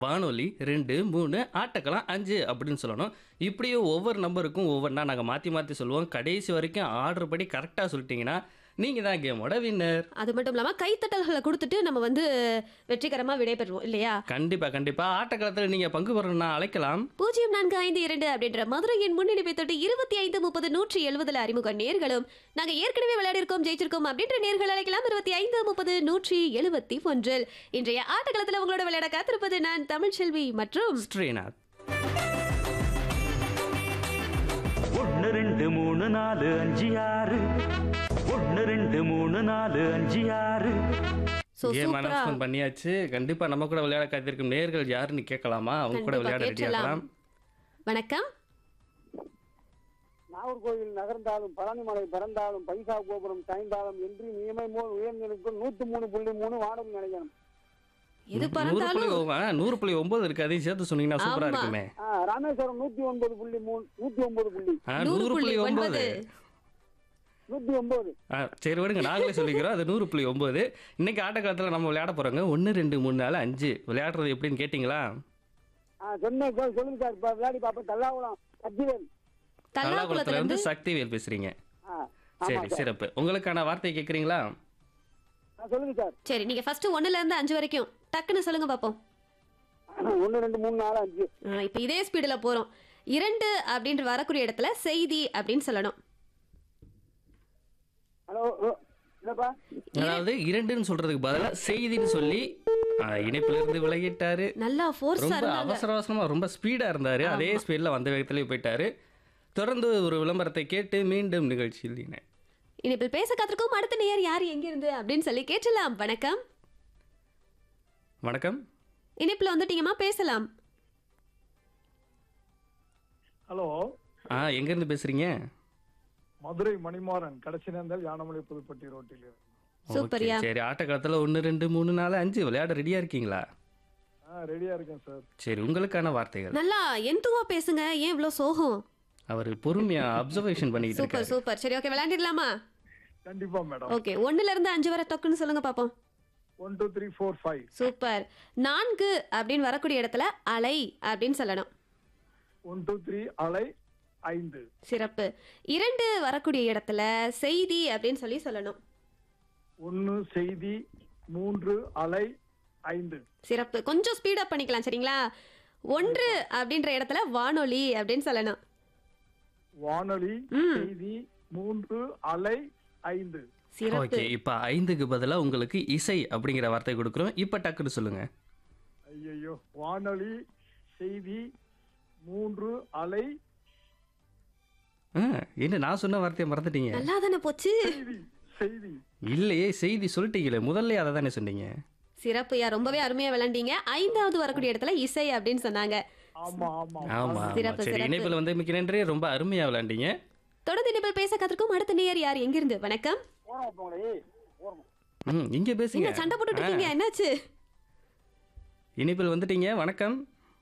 வானொலி ரெண்டு மூணு ஆட்டக்கலாம் அஞ்சு அப்படின்னு சொல்லணும் இப்படியே ஒவ்வொரு நம்பருக்கும் ஒவ்வொன்றா நாங்கள் மாற்றி மாற்றி சொல்லுவோம் கடைசி வரைக்கும் ஆர்டர் படி கரெக்டாக சொல்லிட்டீங்கன்னா நீங்கள் தான் கேமோட வின்னர் அது மட்டும் இல்லாம கைத்தட்டல்களை கொடுத்துட்டு நம்ம வந்து வெற்றிகரமா விடைபெறுவோம் இல்லையா கண்டிப்பாக கண்டிப்பாக ஆட்டக்களத்தில் நீங்கள் பங்கு பெறணும்னா அழைக்கலாம் பூஜ்ஜியம் நான்கு ஐந்து இரண்டு அப்படின்ற மதுரையின் முன்னிலைப்பை தொட்டு இருபத்தி ஐந்து முப்பது நூற்றி எழுபதுல அறிமுக நேர்களும் நாங்க ஏற்கனவே விளையாடி இருக்கோம் ஜெயிச்சிருக்கோம் அப்படின்ற நேர்கள் அழைக்கலாம் இருபத்தி ஐந்து முப்பது நூற்றி எழுபத்தி ஒன்றில் இன்றைய ஆட்டக்களத்தில் உங்களோட விளையாட காத்திருப்பது நான் தமிழ்ச்செல்வி மற்றும் ஸ்ரீநாத் ஒன்று ரெண்டு மூணு நாலு அஞ்சு ஆறு ஒன்று ரெண்டு மூணு நாலு அஞ்சு ஆறு So, கேம் சூப்பரா அனௌன்ஸ்மெண்ட் பண்ணியாச்சு கண்டிப்பாக நம்ம கூட விளையாட காத்திருக்கும் நேர்கள் யாருன்னு கேட்கலாமா அவங்க கூட கண்டிப்பா விளையாட ரெடி கேட்கலாம். ஆகலாம் வணக்கம் நாகர்கோவில் நகர்ந்தாலும் பழனிமலை பிறந்தாலும் பைசா கோபுரம் சாய்ந்தாலும் என்று நியமை போல் உயர்ந்திருக்கும் நூத்தி மூணு புள்ளி மூணு வானம் நினைக்கணும் எது நூறு புள்ளி பறந்தாலும் ஒ- ஆ, நூறு புள்ளி ஒன்பது இருக்கு அதையும் சேர்த்து சொன்னீங்கன்னா சூப்பரா ஆமா. இருக்குமே ஆ, ராமேஸ்வரம் நூத்தி ஒன்பது புள்ளி மூணு நூத்தி ஒன்பது புள்ளி ஆ, நூறு புள்ளி ஒன்பது நூத்தி ஒன்பது ஆ, சரி விடுங்க நாங்களே சொல்லிக்கிறோம் அது நூறு புள்ளி ஒன்பது இன்னைக்கு ஆட்டக்காலத்தில் நம்ம விளையாட போறோங்க ஒன்று ரெண்டு மூணு நாலு அஞ்சு விளையாடுறது எப்படின்னு கேட்டிங்களா ஆ, சொன்னேன் சார், சொல்லுங்க சார் இப்ப விளையாடி பாப்போம் தல்லாகுளம் சத்திவேல் கல்லாகுளத்துல தல்லாக்குளத்துல இருந்து வந்து சக்திவேல் பேசுறீங்க ஆ, சரி ஆமா சார் சிறப்பு உங்களுக்கான வார்த்தை கேட்குறீங்களா ஆ, சொல்லுங்க சார் சரி நீங்க ஃபர்ஸ்ட் ஒண்ணுல இருந்து அஞ்சு வரைக்கும் டக்குன்னு சொல்லுங்க பாப்போம் ஒன்னு ரெண்டு மூணு நாலு அஞ்சு ஆ, இப்ப இதே ஸ்பீடுல போறோம் இரண்டு அப்படின்ற வரக்கூடிய இடத்துல செய்தி அப்படின்னு சொல்லணும் ஹலோ ஓ, என்னப்பா அதாவது இரண்டுன்னு சொல்றதுக்கு பதிலாக செய்தின்னு சொல்லி ஆ, இணைப்புல இருந்து விலகிட்டாரு நல்லா ஃபோர்ஸா ரொம்ப இருந்தாங்க அவசர அவசரமா ரொம்ப ஸ்பீடா இருந்தாரு அதே ஸ்பீட்ல வந்த வேகத்திலே போயிட்டாரு தொடர்ந்து ஒரு விளம்பரத்தை கேட்டு மீண்டும் நிகழ்ச்சியில் இணை- இனிப்பில் பேச காத்திருக்கும் அடுத்த நேயர் யார் எங்க இருந்து அப்படின்னு சொல்லி கேட்டலாம் வணக்கம் வணக்கம் இனிப்புல வந்துட்டீங்கம்மா பேசலாம் ஹலோ ஆ எங்கேருந்து பேசுறீங்க மதுரை மணிமாறன் கடைசி நேர்ந்தால் யானமலை புதுப்பட்டி ரோட்டில் இருந்து. சூப்பர்யா. Okay, சரி ஆட்டக்காலத்தில் ஒன்று ரெண்டு மூணு நாலு அஞ்சு விளையாட ரெடியா இருக்கீங்களா ஆ ரெடியா இருக்கேன் சார் சரி உங்களுக்கான வார்த்தைகள் நல்லா எந்துவா பேசுங்க ஏன் இவ்வளோ சோகம் அவர் பொறுமையா அப்சர்வேஷன் பண்ணிட்டு சூப்பர் இருக்காரு சூப்பர் சரி ஓகே விளையாண்டிடலாமா கண்டிப்பா மேடம் ஓகே ஒண்ணுல இருந்து அஞ்சு வரை டக்குன்னு சொல்லுங்க பாப்போம் one two three four five super நான்கு அப்படின்னு வரக்கூடிய இடத்துல அலை அப்படின்னு சொல்லணும் ஒன் டூ த்ரீ அலை ஐந்து சிறப்பு இரண்டு வரக்கூடிய இடத்துல செய்தி அப்படின்னு சொல்லி சொல்லணும் ஒன்னு செய்தி மூன்று அலை ஐந்து சிறப்பு கொஞ்சம் ஸ்பீடப் பண்ணிக்கலாம் சரிங்களா ஒன்று அப்படின்ற இடத்துல வானொலி அப்படின்னு சொல்லணும் வானொலி ம். செய்தி மூன்று அலை ஐந்து சிறப்பு ஓகே இப்போ ஐந்துக்கு பதிலா உங்களுக்கு இசை அப்படிங்கிற வார்த்தை கொடுக்குறோம் இப்போ டக்குன்னு சொல்லுங்க ஐயையோ வானொலி செய்தி மூன்று அலை ஆ, என்ன நான் சொன்ன வார்த்தையை மறந்துட்டீங்க நல்லா தானே போச்சு செய்தி செய்தி இல்லையே செய்தி சொல்லிட்டீங்களே முதல்ல அதை தானே சொன்னீங்க சிறப்பு யா ரொம்பவே அருமையா விளையாண்டீங்க ஐந்தாவது வரக்கூடிய இடத்துல இசை அப்படின்னு சொன்னாங்க ஆமா ஆமா ஆமா ஆமா. சிறப்பு, சரி சிறப்பு. இணைப்பில் வந்து மிக்க நன்றி ரொம்ப அருமையா விளையாண்டீங்க தொடர்ந்து இனிமேல் பேச கத்திருக்கும் அடுத்த நேயர் யார் எங்கிருந்து வணக்கம் ஓரம் வைப்பாங்களே ஓரம் ம் இங்க பேசுங்க என்ன சண்டை போட்டுட்டு இருக்கீங்க என்னாச்சு இனிப்பில் வந்துட்டீங்க வணக்கம்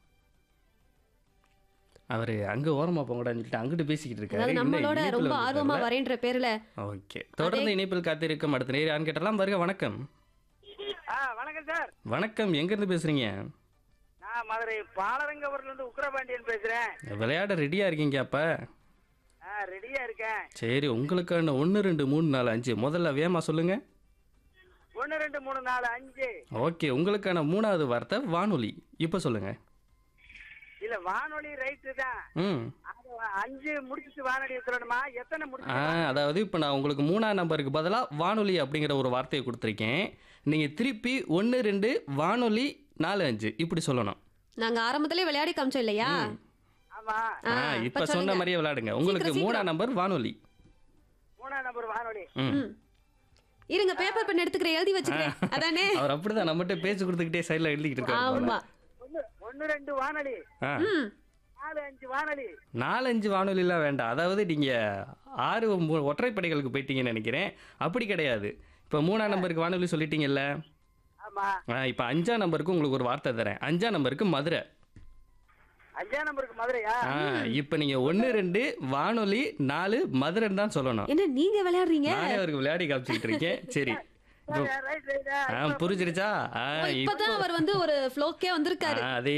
அவரு அங்க ஓரமா போங்கடான்னு சொல்லிட்டு அங்கிட்டு பேசிக்கிட்டு இருக்காரு அதாவது இன்னும் நம்மளோட இணைப்புல ரொம்ப வந்து ஆர்வமா தெரியல. வரேன்ற பேர்ல ஓகே தொடர்ந்து இணைப்பில் காத்திருக்கும் அடுத்த நேரம் யாருன்னு கேட்டலாம் வருக வணக்கம் ஆ வணக்கம் சார் வணக்கம் எங்க இருந்து பேசுறீங்க நான் மதுரை பாலரங்கபுரத்துல இருந்து உக்ரபாண்டியன் பேசுறேன் விளையாட ரெடியா இருக்கீங்க அப்ப ஆ ரெடியா இருக்கேன் சரி உங்களுக்கான ஒன்று ரெண்டு மூணு நாலு அஞ்சு முதல்ல வேமா சொல்லுங்க ஒன்னு ரெண்டு மூணு நாலு அஞ்சு ஓகே உங்களுக்கான மூணாவது வார்த்தை வானொலி இப்போ சொல்லுங்க இல்ல வானொலி ரைட்டு தான் ம் அது அஞ்சு முடிச்சிட்டு வானொலி சொல்லணுமா எத்தனை ஆ முடிச்சு அதாவது இப்போ நான் உங்களுக்கு மூணாம் நம்பருக்கு பதிலாக வானொலி அப்படிங்கிற ஒரு வார்த்தையை கொடுத்துருக்கேன் நீங்கள் திருப்பி ஒன்று ரெண்டு வானொலி நாலு அஞ்சு இப்படி சொல்லணும் நாங்க ஆரம்பத்திலே விளையாடி காமிச்சோம் இல்லையா ஆமா ஆ, ஆ இப்ப இப்போ சொன்ன சொல்லுங்க. மாதிரியே விளையாடுங்க உங்களுக்கு சீக்கிரம், மூணாம் நம்பர் வானொலி மூணாம் நம்பர் வானொலி ம் ம். இருங்க பேப்பர் பென் எடுத்துக்கிறேன் எழுதி வச்சுக்கிறேன் அதானே அவர் அப்படிதான் நம்மகிட்ட பேச்சு கொடுத்துக்கிட்டே சைடில் எழுதிக்கிட்டு இருக்காரு ஆமா போல. ஒன்னு ஒன்னு ரெண்டு வானொலி ஆ ம் நாலு அஞ்சு வானொலி நாலஞ்சு வானொலிலாம் வேண்டாம் அதாவது நீங்கள் ஆறு மூ- ஒற்றைப்படைகளுக்கு போயிட்டீங்கன்னு நினைக்கிறேன் அப்படி கிடையாது இப்போ மூணாம் நம்பருக்கு வானொலி சொல்லிட்டீங்கல்ல ஆமா ஆ இப்போ அஞ்சாம் நம்பருக்கு உங்களுக்கு ஒரு வார்த்தை தரேன் அஞ்சாம் நம்பருக்கு மதுரை அஞ்சாம் நம்பருக்கு மதுரையா ஆ இப்போ நீங்கள் ஒன்று ரெண்டு வானொலி நாலு மதுரைன்னு தான் சொல்லணும் என்ன நீங்க விளையாடுறீங்க நானே அவருக்கு விளையாடி காமிச்சிக்கிட்டு இருக்கேன் சரி ஆ புரிஞ்சிருச்சா ஆ, இப்பதான் அவர் வந்து ஒரு ஃப்ளோக்கே வந்திருக்காரு ஆ, அதே